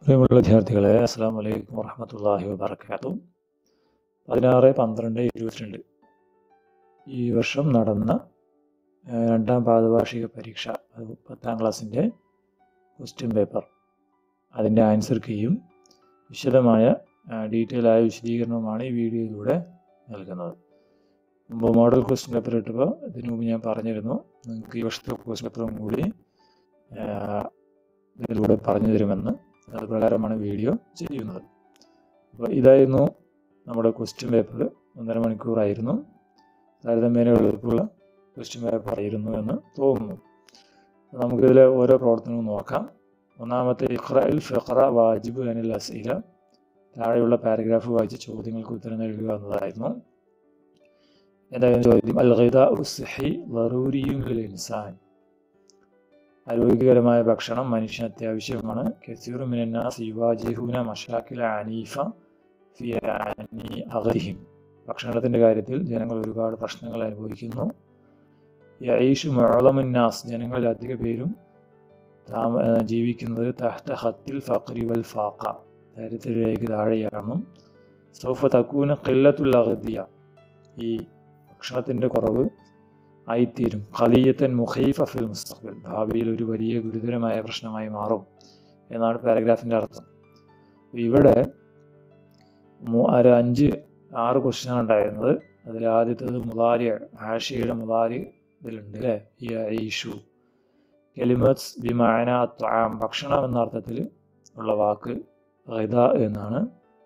പ്രിയമുള്ള വിദ്യാർത്ഥികളെ അസ്സാം വലൈക്കും വർഹമത്തല്ലാഹി വബർക്കാത്തു പതിനാറ് പന്ത്രണ്ട് ഇരുപത്തിരണ്ട് ഈ വർഷം നടന്ന ഏഹ്, രണ്ടാം പാദവാർഷിക പരീക്ഷ അത് പത്താം ക്ലാസ്സിൻ്റെ ക്വസ്റ്റ്യൻ പേപ്പർ അതിൻ്റെ ആൻസർ കീയും വിശദമായ ഡീറ്റെയിൽ ആയ വിശദീകരണവുമാണ് ഈ വീഡിയോയിലൂടെ നൽകുന്നത് മുമ്പ് മോഡൽ ക്വസ്റ്റ്യൻ പേപ്പർ ഇട്ടപ്പോൾ ഇതിനു മുമ്പ് ഞാൻ പറഞ്ഞിരുന്നു നിങ്ങൾക്ക് ഈ വർഷത്തെ ക്വസ്റ്റ്യൻ പേപ്പറും കൂടി ഏഹ്, ഇതിലൂടെ പറഞ്ഞു തരുമെന്ന് അത് പ്രകാരമാണ് വീഡിയോ ചെയ്യുന്നത് അപ്പോൾ ഇതായിരുന്നു നമ്മുടെ ക്വസ്റ്റ്യൻ പേപ്പർ ഒന്നര മണിക്കൂറായിരുന്നു താരതമ്യേന എളുപ്പമുള്ള ക്വസ്റ്റ്യൻ പേപ്പർ ആയിരുന്നു എന്ന് തോന്നുന്നു അപ്പോൾ നമുക്കിതിലെ ഓരോ പ്രവർത്തനവും നോക്കാം ഒന്നാമത്തെ ഇഖ്റയിൽ ഫിഖറ വാജിബ് അനിൽ അസീല താഴെയുള്ള പാരഗ്രാഫ് വായിച്ച് ചോദ്യങ്ങൾക്ക് ഉത്തരം നൽകുക എന്നതായിരുന്നു എന്തായാലും ചോദ്യം അൽ ഖിദാ ഉസ്ഹി വറൂരിയും ലിൽ ഇൻസാൻ ആരോഗ്യകരമായ ഭക്ഷണം മനുഷ്യന് അത്യാവശ്യമാണ് കസീറു മിനന്നാസ് യുവാജിഹൂന മഷാക്കിൽ അനീഫ ഫി അനി അഗരിഹിം ഭക്ഷണത്തിൻ്റെ കാര്യത്തിൽ ജനങ്ങൾ ഒരുപാട് പ്രശ്നങ്ങൾ അനുഭവിക്കുന്നു യഈഷു മുഅളമുന്നാസ് ജനങ്ങളിൽ അധിക പേരും താമ ഏർ ജീവിക്കുന്നത് തഹ്ത ഹത്തിൽ ഫഖ്രി വൽ ഫാഖ ദരിദ്രരേഖ താഴെയാണെന്നും സൗഫ തക്കൂന ഖില്ലത്തുൽ അഗ്ദിയ ഈ ഭക്ഷണത്തിൻ്റെ കുറവ് ആയിത്തീരും ഖലീയത്തൻ മുഖൈഫ ഫിൽ മുസ്തഖബൽ ഭാവിയിൽ ഒരു വലിയ ഗുരുതരമായ പ്രശ്നമായി മാറും എന്നാണ് പാരഗ്രാഫിൻ്റെ അർത്ഥം ഇവിടെ മൂ- ഒരു അഞ്ച് ആറ് ക്വസ്റ്റ്യൻ ഉണ്ടായിരുന്നത് അതിൽ ആദ്യത്തേത് മുതാരി ആഷിയുടെ മുതാരി ഇതിലുണ്ട് അല്ലേ ഈ ഐഷു കെലിമത്സ് ബിമാന ത്വാം ഭക്ഷണം എന്ന അർത്ഥത്തിൽ ഉള്ള വാക്ക് ഹിദ എന്നാണ്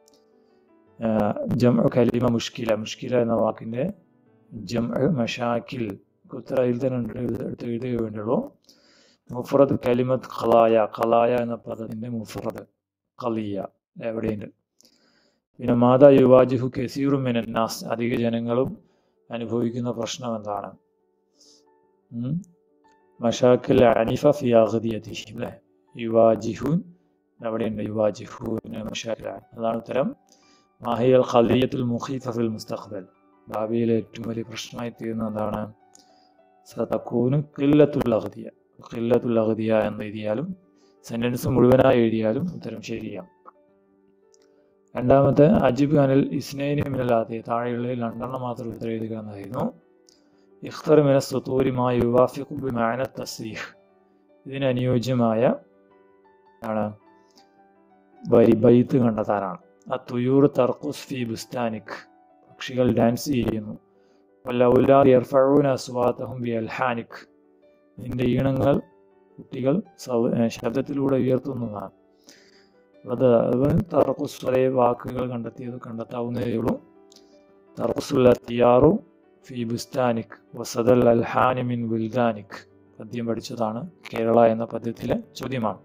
ജം കലിമ മുഷ്കില മുഷ്കില എന്ന വാക്കിൻ്റെ ജം മഷാക്കിൽ ഉത്തര ഇതിൽ തന്നെ ഉണ്ട് എഴുത- എടുത്ത് എഴുതുക വേണ്ടുള്ളൂ മുഫറദ് കലിമത്ത് ഖലായ ഖലായ എന്ന പദത്തിൻ്റെ മുഫറദ് ഖലിയ എവിടെയുണ്ട് പിന്നെ മാതാ യുവാജിഹു കസീറു മിനന്നാസ് അധിക ജനങ്ങളും അനുഭവിക്കുന്ന പ്രശ്നം എന്താണ് ഉം? മഷാക്കിൽ അനിഫ ഫി അഗ്ദിയതിഹിം അല്ലേ യുവാജിഹുൻ എവിടെയുണ്ട് യുവാജിഹുൻ മഷാക്കിൽ അതാണ് ഉത്തരം മാഹിയൽ ഖലിയത്തുൽ മുഖീഫ ഫിൽ മുസ്തഖ്ബൽ ഭാവിയിലെ ഏറ്റവും വലിയ പ്രശ്നമായി തീരുന്ന എന്താണ് സതക്കൂന് കില്ലത്തുൽ അഗ്ദിയ കില്ലത്തുൽ അഗ്ദിയ എന്ന് എഴുതിയാലും സെന്റൻസ് മുഴുവനായി എഴുതിയാലും ഉത്തരം ശരിയാണ് രണ്ടാമത്തെ അജിബ് അനിൽ ഇസ്നൈനി മിനലാതെ താഴെയുള്ള രണ്ടെണ്ണം മാത്രം ഉത്തരം എഴുതുക എന്നായിരുന്നു ഇഖ്തർ മിന സുത്തൂരിമായ യുവാഫിഖു ബിമാന തസ്രീഹ് ഇതിന് അനുയോജ്യമായ ആണ് വരി ബൈത്ത് കണ്ടെത്താനാണ് ആ തുയൂർ തർക്കുസ് ഫി ബുസ്താനിക് പക്ഷികൾ ഡാൻസ് ചെയ്യുന്നു വല്ലൗലാദ് യർഫഊന അസ്വാതഹും ബി അൽഹാനിക് നിന്റെ ഈണങ്ങൾ കുട്ടികൾ സൗ- ഏ, ശബ്ദത്തിലൂടെ ഉയർത്തുന്നതാണ് അത് അതുപോലെ തർക്കുസ് വരെ വാക്കുകൾ കണ്ടെത്തിയത് കണ്ടെത്താവുന്നതേ ഉള്ളൂ തർക്കുസുൽ തിയാറു ഫി ബുസ്താനിക് വസദൽ അൽഹാനി മിൻ വിൽദാനിക് പദ്യം പഠിച്ചതാണ് കേരള എന്ന പദ്യത്തിലെ ചോദ്യമാണ്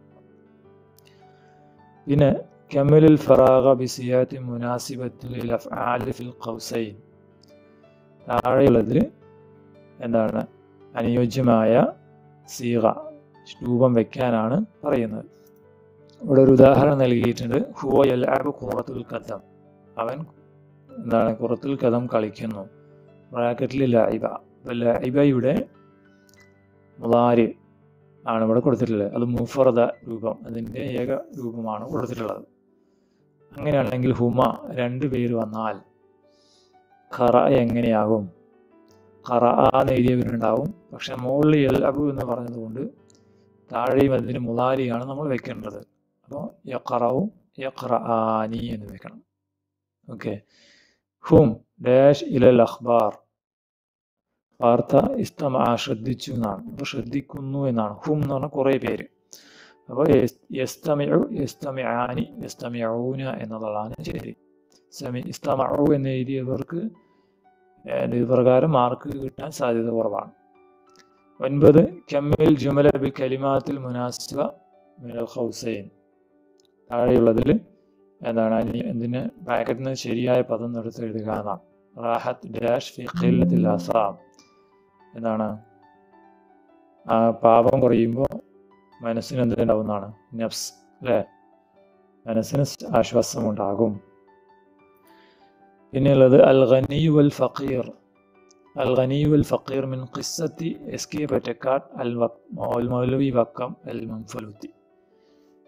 പിന്നെ കമലുൽ ഫറാഗ ബിസിയാത്തി മുനാസിബത്തിൽ അഫ്ആലി ഫിൽ ഖൗസൈൻ താഴെയുള്ളതിൽ എന്താണ് അനുയോജ്യമായ സീഗ രൂപം വെക്കാനാണ് പറയുന്നത് ഇവിടെ ഒരു ഉദാഹരണം നൽകിയിട്ടുണ്ട് ഹുവ യൽഅബു ഖുറത്തുൽ കദം അവൻ എന്താണ് ഖുറത്തുൽ കദം കളിക്കുന്നു ബ്രാക്കറ്റിൽ ലൈബ അപ്പോൾ ലൈബയുടെ മുതാരി ആണ് ഇവിടെ കൊടുത്തിട്ടുള്ളത് അത് മുഫറദ രൂപം അതിൻ്റെ ഏക രൂപമാണ് കൊടുത്തിട്ടുള്ളത് അങ്ങനെയാണെങ്കിൽ ഹുമ രണ്ട് പേര് വന്നാൽ ഖറ എങ്ങനെയാകും ഖറ എന്ന് എഴുതിയവരുണ്ടാവും പക്ഷെ മുകളിൽ എൽ അബു എന്ന് പറഞ്ഞതുകൊണ്ട് താഴെയും അതിന് മുതാരിയാണ് നമ്മൾ വെക്കേണ്ടത് അപ്പോൾ യഖറവും യഖ്റആനി എന്ന് വെക്കണം ഓക്കെ ഹും ഡാഷ് ഇലൽ അഖ്ബാർ വാർത്ത ഇസ്തമ ശ്രദ്ധിച്ചു എന്നാണ് അപ്പോൾ ശ്രദ്ധിക്കുന്നു എന്നാണ് ഹും എന്ന് പറഞ്ഞാൽ കുറേ പേര് അപ്പോൾ യസ്തമിഉ യസ്തമിആനി യസ്തമിഊന എന്നുള്ളതാണ് ശരി സമി ഇസ്തമഉ എന്ന് എഴുതിയവർക്ക് ഏഹ്, ഇത് പ്രകാരം മാർക്ക് കിട്ടാൻ സാധ്യത കുറവാണ് ഒൻപത് കമ്മിൽ ജുമല ബി കലിമാത്തിൽ മുനാസിബ മിനൽ ഖൗസൈൻ താഴെയുള്ളതിൽ എന്താണ് അനി- എന്തിന് ബ്രാക്കറ്റിൽ നിന്ന് ശരിയായ പദം എടുത്ത് എഴുതുക എന്നാണ് റാഹത്ത് ഡാഷ് ഫി ഖില്ലത്തിൽ അസാം എന്താണ് ആ പാപം കുറയുമ്പോൾ മനസ്സിന് എന്തുണ്ടാവുന്നതാണ് നഫ്സ് അല്ലേ മനസ്സിന് ആശ്വാസമുണ്ടാകും പിന്നെയുള്ളത് അൽ ഖനി വൽ ഫഖീർ അൽ ഖനി വൽ ഫഖീർ മിൻ ഖിസ്സത്തി എസ് കെ പറ്റക്കാട് അൽ വക്- അൽ മൗലവി വക്കം അൽ മംഫലുത്തി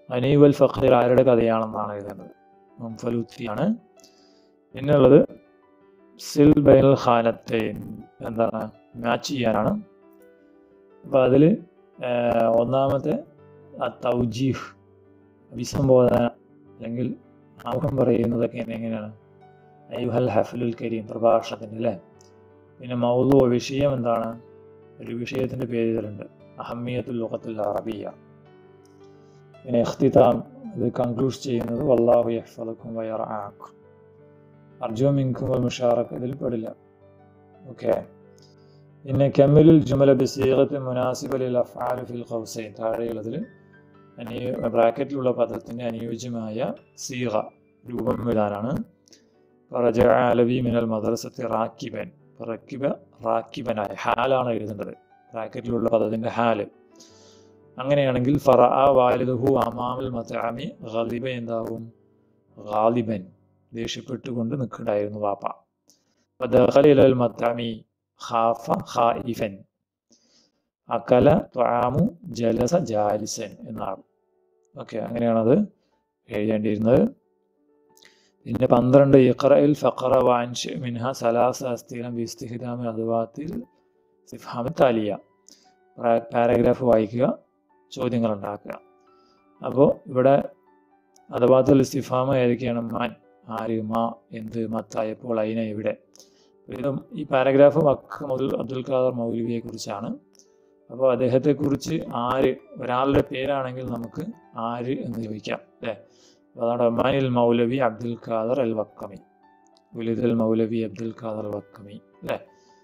അനീവൽ ഫഖീർ ആരുടെ കഥയാണെന്നാണ് എഴുതുന്നത് മുംഫലുത്തിയാണ് പിന്നുള്ളത് സിൽ ബൈൽ ഖാനത്തെ എന്താണ് മാച്ച് ചെയ്യാനാണ് അപ്പോൾ അതിൽ ഒന്നാമത്തെ തൗജീഹ് അഭിസംബോധന അല്ലെങ്കിൽ ആമുഖം പറയുന്നതൊക്കെ എങ്ങനെയാണ് അയ്യുഹൽ ഹഫലുൽ കരീം പ്രഭാഷണത്തിൻ്റെ അല്ലേ പിന്നെ മൗലു വിഷയം എന്താണ് ഒരു വിഷയത്തിൻ്റെ പേരുകളുണ്ട് അഹമ്മിയത്തുൽ ലുഖത്തുൽ അറബിയ പിന്നെ ഇഖ്തിതാം ഇത് കൺക്ലൂഡ് ചെയ്യുന്നത് വല്ലാഹു യഹ്ഫലക്കും വയറാഖ് അർജു മിൻകും മുഷാറക്ക് ഇതിൽ പെടില്ല ഓക്കെ പിന്നെ കെമിലുൽ ജുമല ബിസീഖത്ത് മുനാസിബലിൽ അഫ്ആലു ഫിൽ ഖൗസൈൻ താഴെയുള്ളതിൽ അനുയോ ബ്രാക്കറ്റിലുള്ള പദത്തിൻ്റെ അനുയോജ്യമായ സീറ രൂപം എഴുതാനാണ് പറജ അലവി മിനൽ മദ്രസത്തെ റാക്കിബൻ റക്കിബ റാക്കിബനായ ഹാലാണ് എഴുതേണ്ടത് ബ്രാക്കറ്റിലുള്ള പദത്തിൻ്റെ ഹാല് അങ്ങനെയാണെങ്കിൽ ഫറ വാലിദുഹു അമാമുൽ മത്താമി ഗാലിബ എന്താവും ഗാലിബൻ ദേഷ്യപ്പെട്ടുകൊണ്ട് നിൽക്കണ്ടായിരുന്നു വാപ്പ ദഖലിൽ മത്താമി ഖാഫ ഖായിഫൻ അക്കല ത്വാമു ജലസ ജാലിസൻ എന്നാണ് ഓക്കെ അങ്ങനെയാണത് എഴുതേണ്ടിയിരുന്നത് പിന്നെ പന്ത്രണ്ട് ഇഖറയിൽ ഫഖറ വാൻഷ് മിൻഹ സലാസ അസ്ഥിരം വിസ്തിഹിദാമി അതുവാത്തിൽ സിഫാമി താലിയ പാരഗ്രാഫ് വായിക്കുക ചോദ്യങ്ങൾ ഉണ്ടാക്കുക അപ്പോൾ ഇവിടെ അഥവാത്തുൽ ഇസ്തിഫാമ ഏതൊക്കെയാണ് മാൻ ആര് മാ എന്ത് മത്ത എപ്പോൾ അയിന എവിടെ ഇത് ഈ പാരഗ്രാഫ് വക്ക് മുതൽ അബ്ദുൽ ഖാദർ മൗലവിയെ കുറിച്ചാണ് അപ്പോൾ അദ്ദേഹത്തെക്കുറിച്ച് ആര് ഒരാളുടെ പേരാണെങ്കിൽ നമുക്ക് ആര് എന്ന് ചോദിക്കാം അല്ലേ അതാണ് ഒമാനിൽ മൗലവി അബ്ദുൽ ഖാദർ അൽ വക്കമി ഉലിദൽ മൗലവി അബ്ദുൽ ഖാദർ വക്കമി അല്ലേ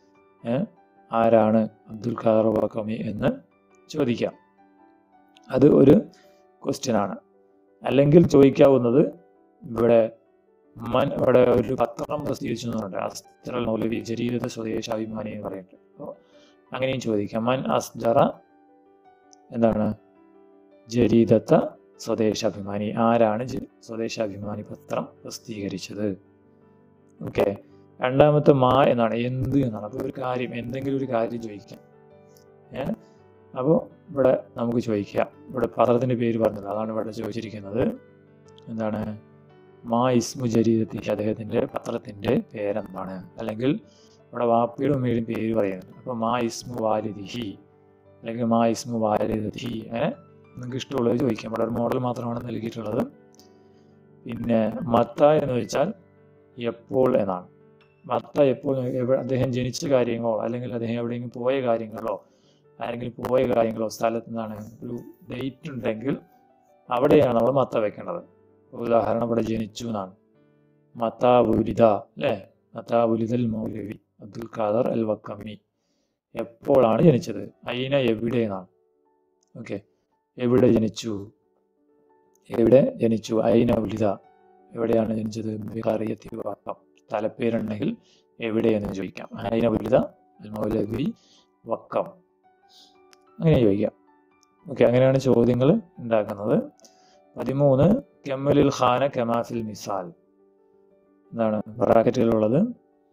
ആരാണ് അബ്ദുൽ ഖാദർ വക്കമി എന്ന് ചോദിക്കാം അത് ഒരു ക്വസ്റ്റ്യൻ ആണ് അല്ലെങ്കിൽ ചോദിക്കാവുന്നത് ഇവിടെ മൻ ഇവിടെ ഒരു പത്രം പ്രസിദ്ധീകരിച്ചെന്നുണ്ട് അസ്തറൽ മൗലവി ജരീരത സ്വദേശാഭിമാനി എന്ന് പറയുന്നുണ്ട് അപ്പോൾ അങ്ങനെയും ചോദിക്കാം മൻ അസ്ദറ എന്താണ് ജരീദത്ത സ്വദേശാഭിമാനി ആരാണ് സ്വദേശാഭിമാനി പത്രം പ്രസിദ്ധീകരിച്ചത് ഓക്കെ രണ്ടാമത്തെ മാ എന്നാണ് എന്ത് എന്നാണ് അപ്പോൾ ഒരു കാര്യം എന്തെങ്കിലും ഒരു കാര്യം ചോദിക്കാം ഏ അപ്പോൾ ഇവിടെ നമുക്ക് ചോദിക്കാം ഇവിടെ പത്രത്തിൻ്റെ പേര് പറഞ്ഞത് അതാണ് ഇവിടെ ചോദിച്ചിരിക്കുന്നത് എന്താണ് മാ ഇസ്മു ജരീദത്തി അദ്ദേഹത്തിൻ്റെ പത്രത്തിൻ്റെ പേരെന്താണ് അല്ലെങ്കിൽ ഇവിടെ വാപ്പയുടെ ഉമ്മയുടെയും പേര് പറയുന്നത് അപ്പോൾ മാ ഇസ്മു വാലിദിഹി അല്ലെങ്കിൽ മാ ഇസ്മു വാലിദി അങ്ങനെ നിങ്ങൾക്ക് ഇഷ്ടമുള്ളത് ചോദിക്കാം ഇവിടെ ഒരു മോഡൽ മാത്രമാണ് നൽകിയിട്ടുള്ളത് പിന്നെ മത്ത എന്ന് വെച്ചാൽ എപ്പോൾ എന്നാണ് മത്ത എപ്പോൾ അദ്ദേഹം ജനിച്ച കാര്യങ്ങളോ അല്ലെങ്കിൽ അദ്ദേഹം എവിടെയെങ്കിലും പോയ കാര്യങ്ങളോ ആരെങ്കിലും പോയ കാര്യങ്ങളോ സ്ഥലത്ത് നിന്നാണ് ഒരു ഡേറ്റ് ഉണ്ടെങ്കിൽ അവിടെയാണ് നമ്മൾ മത്ത വെക്കേണ്ടത് ഉദാഹരണം ഇവിടെ ജനിച്ചു എന്നാണ് മത്താബുലിത അല്ലേ മത്താബുലിദൽ മൗലവി അബ്ദുൽ ഖാദർ അൽ വക്കമി എപ്പോഴാണ് ജനിച്ചത് അയിന എവിടെ എന്നാണ് ഓക്കെ എവിടെ ജനിച്ചു എവിടെ ജനിച്ചു അയിന ഉലിത എവിടെയാണ് ജനിച്ചത് ബിഹാറിയത്തി വക്കം തലപ്പേരുണ്ടെങ്കിൽ എവിടെയെന്ന് ചോദിക്കാം അയിന ഉലിത അൽ മൗലവി വക്കം അങ്ങനെ ചോദിക്കാം ഓക്കെ അങ്ങനെയാണ് ചോദ്യങ്ങൾ ഉണ്ടാക്കുന്നത് പതിമൂന്ന് കെമ്മലിൽ ഖാന കമാഫിൽ മിസാൽ എന്താണ് ബ്രാക്കറ്റിലുള്ളത്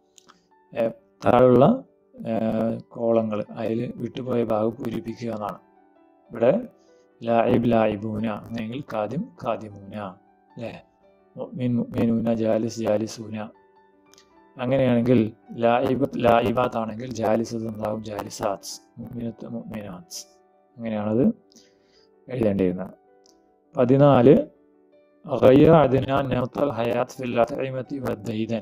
താഴെയുള്ള കോളങ്ങൾ അതിൽ വിട്ടുപോയ ഭാഗം പൂരിപ്പിക്കുക എന്നാണ് ഇവിടെ ലായിബ് ലായിബൂന അങ്ങനെയെങ്കിൽ കാദ്യം കാദ്യമൂന അല്ലേ മുഅ്മിൻ മുഅ്മിനൂന ജാലിസ് ജാലിസൂന അങ്ങനെയാണെങ്കിൽ ലായിബത്ത് ലായിബാത്ത് ആണെങ്കിൽ ജാലിസത്ത് ഉണ്ടാകും ജാലിസാത്സ് മുഅ്മിനത്ത് മുഅ്മിനാത്സ് അങ്ങനെയാണത് എഴുതേണ്ടിയിരുന്നത് പതിനാല് غير عدنان نمط الحياة في الأطعمة والديدنة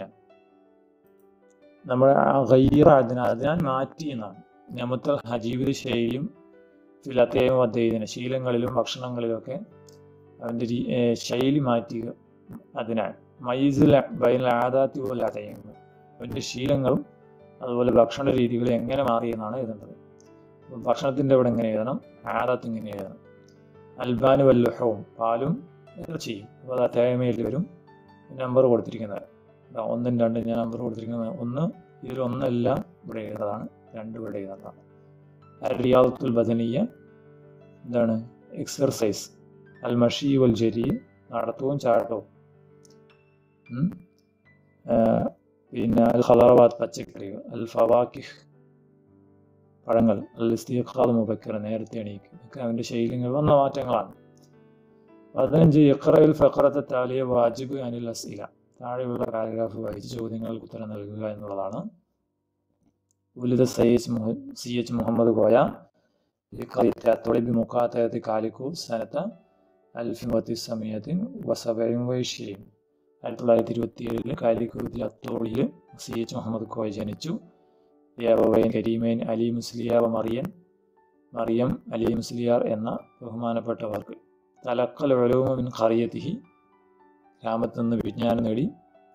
നമ്മുടെ ഗൈറ അതിന അതിനാൻ മാറ്റി എന്നാണ് നമത്തൽ ജീവിത ശൈലിയും ഫിലത്തേയും അദ്വൈതന ശീലങ്ങളിലും ഭക്ഷണങ്ങളിലുമൊക്കെ അവൻ്റെ ശൈലി മാറ്റുക അതിനാൽ മൈസിൽ ബൈൽ ആദാത്തി പോലെ അതയും അവൻ്റെ ശീലങ്ങളും അതുപോലെ ഭക്ഷണ രീതികളും എങ്ങനെ മാറി എന്നാണ് എഴുതേണ്ടത് ഭക്ഷണത്തിൻ്റെ ഇവിടെ എങ്ങനെ എഴുതണം ആദാത്ത് ഇങ്ങനെ എഴുതണം അൽബാന് വല്ലഹവും പാലും ഇറച്ചിയും അപ്പോൾ അത് തേമയിൽ വരും നമ്പർ കൊടുത്തിരിക്കുന്നത് ഒന്നും രണ്ടും ഞാൻ നമ്പർ കൊടുത്തിരിക്കുന്നത് ഒന്ന് ഇതിൽ ഒന്നെല്ലാം ഇവിടെ എഴുതുന്നതാണ് രണ്ട് ഇവിടെ എഴുതുന്നതാണ് റിയാദത്തുൽ ബദനീയ എന്താണ് എക്സർസൈസ് അൽ മഷി വൽ ജരി നടത്തവും ചാട്ടവും പിന്നെ അൽ ഖലറവാത്ത് പച്ചക്കറികൾ അൽ ഫവാക്കിഹ് പഴങ്ങൾ അൽ ഇസ്തിഖാദ് മുബക്കർ നേരത്തെ എണീക്ക് ഇതൊക്കെ അവൻ്റെ ശൈലികൾ വന്ന മാറ്റങ്ങളാണ് പതിനഞ്ച് ഇഖ്റയിൽ ഫഖറത്തെ താലിയ വാജിബ് അനിൽ അസീല താഴെയുള്ള പാരഗ്രാഫ് വായിച്ച് ചോദ്യങ്ങൾക്ക് ഉത്തരം നൽകുക എന്നുള്ളതാണ് ഉലിത സയ്യച്ച് മുഹ സി എച്ച് മുഹമ്മദ് കോയ തൊളിബി മുഖാത്തയത്ത് കാലിക്കു സനത്ത് അൽഫിൻ വത്തിസമയത്തിൻ വസബയും വൈശ്യയും ആയിരത്തി തൊള്ളായിരത്തി ഇരുപത്തി ഏഴില് കാലിക്കൂത്തിൽ അത്തോളിയിൽ സി എച്ച് മുഹമ്മദ് കോയ ജനിച്ചു യാവൈൻ കരീമൈൻ അലി മുസ്ലിയാവ മറിയൻ മറിയം അലി മുസ്ലിയാർ എന്ന ബഹുമാനപ്പെട്ടവർക്ക് തലക്കൽ ഒലവുമ മിൻ ഖറിയത്തിഹി ഗ്രാമത്തിൽ നിന്ന് വിജ്ഞാനം നേടി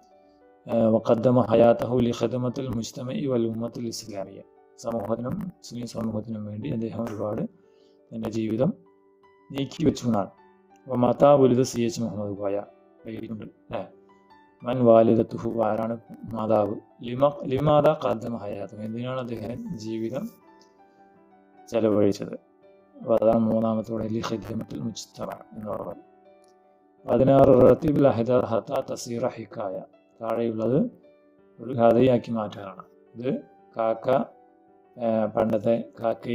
വഖദ്ദമ ഹയാത്തഹു ലി ഖദമത്തുൽ മുജ്തമഇ വൽ ഉമ്മത്തുൽ ഇസ്ലാമിയ സമൂഹത്തിനും മുസ്ലിം സമൂഹത്തിനും വേണ്ടി അദ്ദേഹം ഒരുപാട് തൻ്റെ ജീവിതം നീക്കി വെച്ചു എന്നാണ് അപ്പോൾ മാതാ വലുത് സി എച്ച് മുഹമ്മദ് കോയ പേരുണ്ട് അല്ലേ മൻ വാലിദത്തുഹു ആരാണ് മാതാവ് ലിമ ലിമാത ഖദ്ദമ ഹയാത്തഹു എന്തിനാണ് അദ്ദേഹം ജീവിതം ചെലവഴിച്ചത് അപ്പോൾ അതാണ് മൂന്നാമത്തോടെ ലി ഖിദ്മത്തുൽ മുജ്തമ എന്നുള്ളത് പതിനാറ് റത്തീബുൽ അഹദർ ഹത്ത തസീറ ഹിക്കായ താഴെയുള്ളത് ഒരു കഥയാക്കി മാറ്റാനാണ് ഇത് കാക്ക പണ്ടത്തെ കാക്കി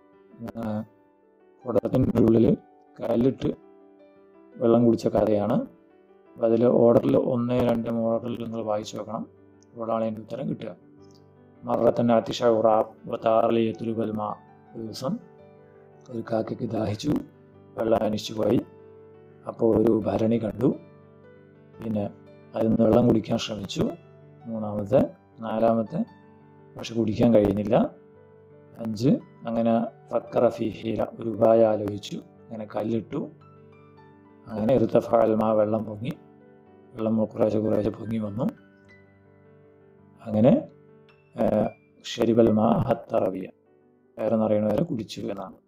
കുടത്തിൻ്റെ ഉള്ളിൽ കല്ലിട്ട് വെള്ളം കുടിച്ച കഥയാണ് അപ്പോൾ അതിൽ ഓർഡറിൽ ഒന്ന് രണ്ട് ഓർഡറിൽ നിങ്ങൾ വായിച്ചു വെക്കണം അപ്പോഴാണ് അതിൻ്റെ ഉത്തരം കിട്ടുക മറത്തന്നെ അതിഷ ഉറാബ് താറലിയത്തുൽ ബൽമ ഒരു ദിവസം ഒരു കാക്കയ്ക്ക് ദാഹിച്ചു വെള്ളം അന്വേഷിച്ചു പോയി അപ്പോൾ ഒരു ഭരണി കണ്ടു പിന്നെ അതിൽ നിന്ന് വെള്ളം കുടിക്കാൻ ശ്രമിച്ചു മൂന്നാമത്തെ നാലാമത്തെ പക്ഷെ കുടിക്കാൻ കഴിയുന്നില്ല അഞ്ച് അങ്ങനെ ഫക്കറ ഫിഹീല ഒരു ഉപായം ആലോചിച്ചു അങ്ങനെ കല്ലിട്ടു അങ്ങനെ ഇറുത്തഫാൽമാ വെള്ളം പൊങ്ങി വെള്ളം കുറേശ്ശെ കുറേശ്ശെ പൊങ്ങി വന്നു അങ്ങനെ ഷെരിബൽമാ ഹത്തറവിയ വയറെന്നറിയണ വരെ കുടിച്ചു എന്നാണ്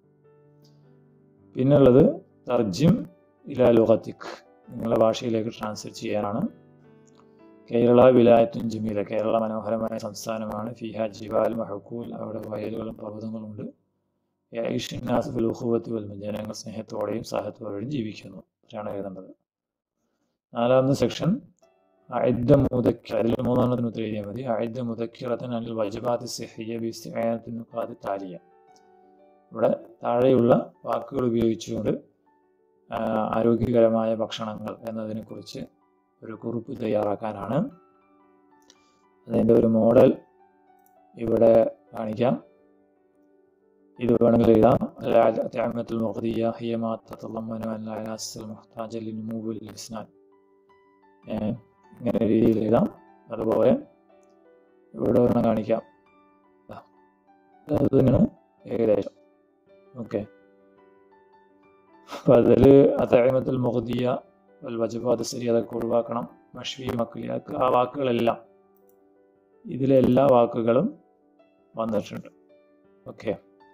പിന്നുള്ളത് തർജിം ഇല ലുഹത്തിക് നിങ്ങളുടെ ഭാഷയിലേക്ക് ട്രാൻസ്ലേറ്റ് ചെയ്യാനാണ് കേരള വിലായത്തും ജമീല കേരള മനോഹരമായ സംസ്ഥാനമാണ് ഫിഹ ജിവാൽ മഹക്കൂൽ അവിടെ വയലുകളും പർവ്വതങ്ങളുമുണ്ട് യൈഷിനാസുൽ ഉഹുവത്ത് വൽമ ജനങ്ങൾ സ്നേഹത്തോടെയും സഹത്തോടെയും ജീവിക്കുന്നു ഇതാണ് എഴുതേണ്ടത് നാലാമത്തെ സെക്ഷൻ അഴുദ്ധ മുതക്കിർ അതിൽ മൂന്നെണ്ണത്തിന് ഉത്തരം എഴുതിയാൽ മതി അഴുദ്ധ മുതക്കിറത്തിന് അനിൽ വജബാത്ത് സിഹിയ ബിസ്തിനുക്കാത് താലിയ ഇവിടെ താഴെയുള്ള വാക്കുകൾ ഉപയോഗിച്ചുകൊണ്ട് ആരോഗ്യകരമായ ഭക്ഷണങ്ങൾ എന്നതിനെക്കുറിച്ച് ഒരു കുറിപ്പ് തയ്യാറാക്കാനാണ് അതിൻ്റെ ഒരു മോഡൽ ഇവിടെ കാണിക്കാം ഇത് വേണമെങ്കിൽ എഴുതാം അത്യാമത്തുൽ മുഖദിയ ഹിയമാ തത്തമ്മനു അല്ലാസിൽ മുഹ്താജ് ലിനുമൂബുൽ ഇസ്നാൻ ഇങ്ങനെ രീതിയിൽ എഴുതാം അതുപോലെ ഇവിടെ ഒരെണ്ണം കാണിക്കാം അതിങ്ങനെ ഏകദേശം ഓക്കെ അപ്പോൾ അതിൽ അത്തഴിമത്തിൽ മുഹദിയ വജബാദ് ശരി അതൊക്കെ ഒഴിവാക്കണം മഷ്വി മക്കളിയാക്ക് ആ വാക്കുകളെല്ലാം ഇതിലെ എല്ലാ വാക്കുകളും വന്നിട്ടുണ്ട് ഓക്കെ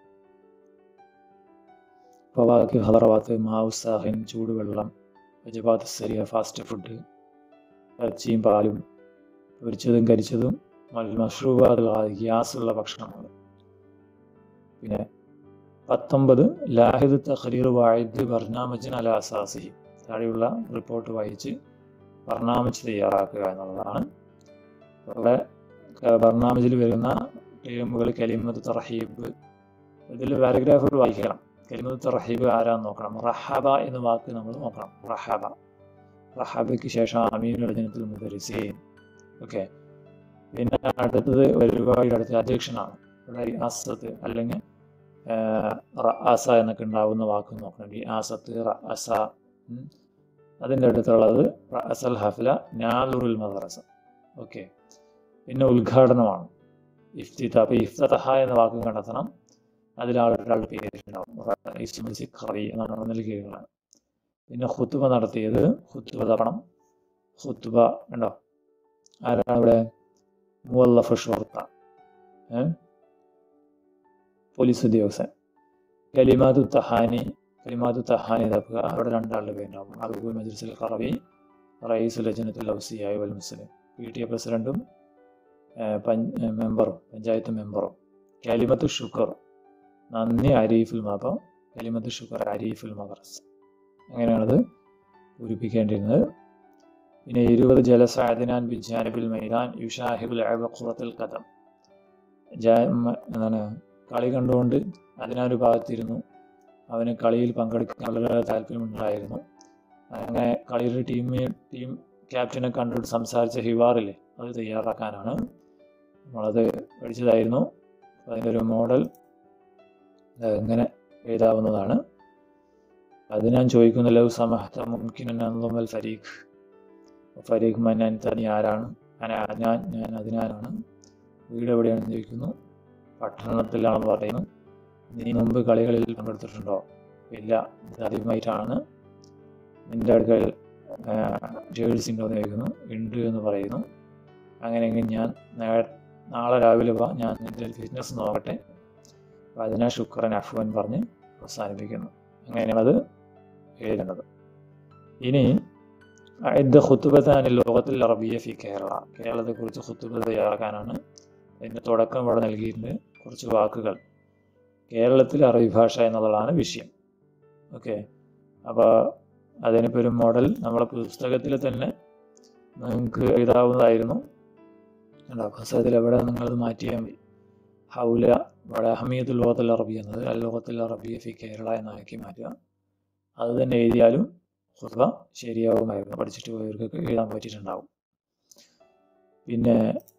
അപ്പോൾ ബാക്കി ഹദറവാത്ത് മാവുസാഹിൻ ചൂടുവെള്ളം വജബാദ് സരിയ ഫാസ്റ്റ് ഫുഡ് ഇറച്ചിയും പാലും പൊരിച്ചതും കരിച്ചതും മഷ്റൂബാദ് ഗ്യാസുള്ള ഭക്ഷണങ്ങൾ പിന്നെ പത്തൊമ്പത് ലാഹിദ് തഖരീർ വായിദ് ബർനാമജിൻ അല അസാസിഹി താഴെയുള്ള റിപ്പോർട്ട് വായിച്ച് ബർനാമജ് തയ്യാറാക്കുക എന്നുള്ളതാണ് ഇവിടെ ബർനാമജിൽ വരുന്ന ടീമുകൾ കലിമത്ത് തറഹീബ് ഇതിൽ പാരഗ്രാഫുകൾ വായിക്കണം കലിമത്ത് തറഹീബ് ആരാന്ന് നോക്കണം റഹബ എന്ന വാക്ക് നമ്മൾ നോക്കണം റഹബ റഹബയ്ക്ക് ശേഷം അമീൻ രചനത്തിൽ മുദരിസീൻ ഓക്കെ പിന്നെ അടുത്തത് ഒരുപാട് അടുത്ത അധ്യക്ഷനാണ് ഇവിടെ അസത്ത് അല്ലെങ്കിൽ റഅസ എന്നൊക്കെ ഉണ്ടാവുന്ന വാക്ക് നോക്കണം ഈ ആസത്ത് റഅസ അതിൻ്റെ അടുത്തുള്ളത് റഅസൽ ഹഫ്ല നാലുറുൽ മദ്രസ ഓക്കെ പിന്നെ ഉദ്ഘാടനമാണ് ഇഫ്തിത അപ്പോൾ ഇഫ്തഹ എന്ന വാക്ക് കണ്ടെത്തണം അതിലാളുടെ പേരുണ്ടാവും സിഖറി എന്നാണ് നൽകിയിട്ടുള്ളത് പിന്നെ ഹുത്തുബ നടത്തിയത് ഹുത്തുബ തപ്പണം ഹുത്തുബ ഉണ്ടോ ആരാണ് ഇവിടെ മുവല്ലഫ് ഷോർത്ത ഏഹ് പോലീസ് ഉദ്യോഗസ്ഥൻ കലിമാതു തഹാനി കലിമാതു തഹാനി തപ്പുക അവിടെ രണ്ടാളുടെ പേരുണ്ടാവും അബുബുൽ മജ്ലിസുൽ ഖറബി റയീസ് ലജനത്തുൽ ഔസിയായി വൽ മുസ്ലിം പി ടി എ പ്രസിഡന്റും മെമ്പറും പഞ്ചായത്ത് മെമ്പറും കലിമത്ത് ഷുക്കർ നന്ദി അരീഫുൽ മാപ്പം കലിമത്ത് ഷുക്കർ അരീഫുൽ മദ്രസ് അങ്ങനെയാണത് പൂരിപ്പിക്കേണ്ടിരുന്നത് പിന്നെ ഇരുപത് ജലസാദിനാൻ ബിജാനിബിൽ മൈതാൻ യുഷാഹിബുൽ അബഖുറത്തുൽ കഥം എന്താണ് കളി കണ്ടുകൊണ്ട് അതിനൊരു ഭാഗത്തിരുന്നു അവന് കളിയിൽ പങ്കെടുക്കാൻ വളരെ താല്പര്യമുണ്ടായിരുന്നു അങ്ങനെ കളിയിൽ ടീം ടീം ക്യാപ്റ്റനെ കണ്ടിട്ട് സംസാരിച്ച ഹിവാറില്ലേ അത് തയ്യാറാക്കാനാണ് നമ്മളത് പഠിച്ചതായിരുന്നു അപ്പോൾ അതിനൊരു മോഡൽ എങ്ങനെ എഴുതാവുന്നതാണ് അത് ഞാൻ ചോദിക്കുന്ന ലവ് സമഹത്ത മുംകിനൽ ഫരീഖ് ഫരീഖ് മന്നാൻ തനി ആരാണ് ഞാൻ ഞാൻ ഞാൻ അതിനാലാണ് വീട് എവിടെയാണെന്ന് ചോദിക്കുന്നു പട്ടണത്തിലാണെന്ന് പറയുന്നു നീ മുമ്പ് കളികളിൽ പങ്കെടുത്തിട്ടുണ്ടോ ഇല്ല ഇത് ആദ്യമായിട്ടാണ് നിൻ്റെ അടുക്കൽ ജേഴ്സി ഉണ്ടോ എന്ന് ചോദിക്കുന്നു ഉണ്ട് എന്ന് പറയുന്നു അങ്ങനെയെങ്കിൽ ഞാൻ നാളെ രാവിലെ വാ ഞാൻ നിൻ്റെ ഫിറ്റ്നസ് നോക്കട്ടെ അപ്പോൾ അതിനാ ശുക്രൻ അഫ്വൻ പറഞ്ഞ് അവസാനിപ്പിക്കുന്നു അങ്ങനെയാണ് അത് എഴുതേണ്ടത് ഇനി ഇത് ഖുത്തുബത്താൻ ലോകത്തിൽ അറബിയ ഫി കേരള കേരളത്തെക്കുറിച്ച് ഖുത്തുബ തയ്യാറാക്കാനാണ് അതിൻ്റെ തുടക്കം ഇവിടെ നൽകിയിട്ടുണ്ട് കുറച്ച് വാക്കുകൾ കേരളത്തിൽ അറബി ഭാഷ എന്നുള്ളതാണ് വിഷയം ഓക്കെ അപ്പോൾ അതിനിപ്പോൾ ഒരു മോഡൽ നമ്മളെ പുസ്തകത്തിൽ തന്നെ നിങ്ങൾക്ക് എഴുതാവുന്നതായിരുന്നു അല്ല പുസ്തകത്തിൽ എവിടെ നിങ്ങളത് മാറ്റിയാൽ മതി ഹൗല ഇവിടെ അഹമ്മീദുൽ ലോകത്തിൽ അറബി എന്നത് അൽ ലോകത്തിൽ അറബിയ ഫി കേരള എന്നാക്കി മാറ്റുക അത് തന്നെ എഴുതിയാലും ഖുർബ ശരിയാവുമായിരുന്നു പഠിച്ചിട്ട് പോയവർക്കൊക്കെ എഴുതാൻ പറ്റിയിട്ടുണ്ടാവും പിന്നെ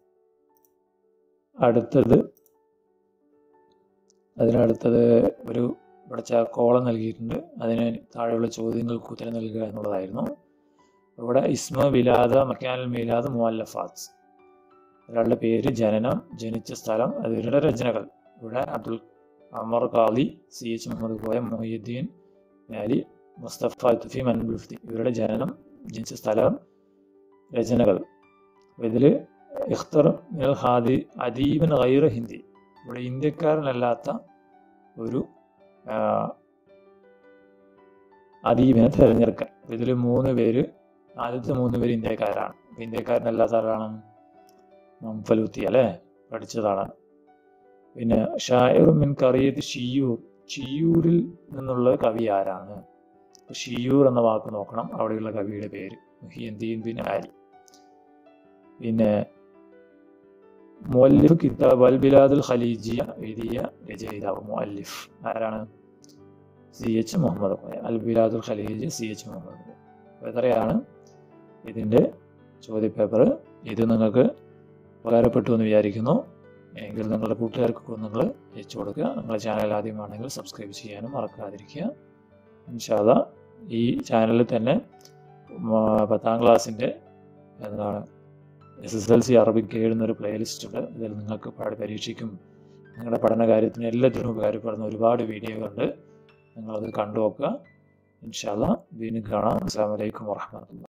അടുത്തത് അതിനടുത്തത് ഒരു ഇവിടെ കോളം നൽകിയിട്ടുണ്ട് അതിന് താഴെയുള്ള ചോദ്യങ്ങൾക്ക് ഉത്തരം നൽകുക എന്നുള്ളതായിരുന്നു ഇവിടെ ഇസ്മ വിലാദ മക്കാനൽ മീലാദ് മുഅല്ലഫാത്ത് ഒരാളുടെ പേര് ജനനം ജനിച്ച സ്ഥലം അതിവരുടെ രചനകൾ ഇവിടെ അബ്ദുൽ അമർ ഖാലി സി എച്ച് മുഹമ്മദ് കോയ മൊഹീദ്ദീൻ അലി മുസ്തഫ തുഫി മൻബുൽഫി ഇവരുടെ ജനനം ജനിച്ച സ്ഥലം രചനകൾ ഇതിൽ ഇഖ്തർ മിനൽ ഹാദി അദീബൻ ഗൈർ ഹിന്ദി ഇവിടെ ഇന്ത്യക്കാരനല്ലാത്ത ഒരു അദീബിനെ തിരഞ്ഞെടുക്കാൻ ഇതിൽ മൂന്ന് പേര് ആദ്യത്തെ മൂന്ന് പേര് ഇന്ത്യക്കാരാണ് ഇന്ത്യക്കാരനല്ലാത്ത ആരാണ് മംഫലൂത്തി അല്ലേ പഠിച്ചതാണ് പിന്നെ ഷായറു മിൻ കറിയത് ഷിയൂർ ഷിയൂരിൽ നിന്നുള്ള കവി ആരാണ് ഷിയൂർ എന്ന വാക്ക് നോക്കണം അവിടെയുള്ള കവിയുടെ പേര് മുഹിയന്ദീൻ ബിൻ ആലി പിന്നെ മുഅല്ലിഫ് കിതാബ് അൽ ബിലാദുൽ ഖലീജിയ എഴുതിയ രചയിതാവ് മുഅല്ലിഫ് ആരാണ് സി എച്ച് മുഹമ്മദ് കോയ അൽ ബിലാദുൽ ഖലീജ് സി എച്ച് മുഹമ്മദ് കോയ അപ്പോൾ ഇത്രയാണ് ഇതിൻ്റെ ചോദ്യപേപ്പർ ഇത് നിങ്ങൾക്ക് ഉപകാരപ്പെട്ടു എന്ന് വിചാരിക്കുന്നു എങ്കിൽ നിങ്ങളുടെ കൂട്ടുകാർക്കൊക്കെ നിങ്ങൾ അയച്ചു കൊടുക്കുക നിങ്ങളുടെ ചാനൽ ആദ്യമാണെങ്കിൽ സബ്സ്ക്രൈബ് ചെയ്യാനും മറക്കാതിരിക്കുക ഇൻഷാല്ല ഈ ചാനലിൽ തന്നെ പത്താം ക്ലാസ്സിൻ്റെ എന്താണ് S S L C Arabic എഴുതുന്ന ഒരു പ്ലേലിസ്റ്റ് ഉണ്ട് ഇതിൽ നിങ്ങൾക്ക് പാടി പരീക്ഷയ്ക്കും നിങ്ങളുടെ പഠന കാര്യത്തിനും എല്ലാത്തിനും ഉപകാരപ്പെടുന്ന ഒരുപാട് വീഡിയോകളുണ്ട് നിങ്ങളത് കണ്ടു നോക്കുക ഇൻഷാല്ല വീണ്ടും കാണാം അസ്സാം വലൈക്കും വാഹമത്തുള്ള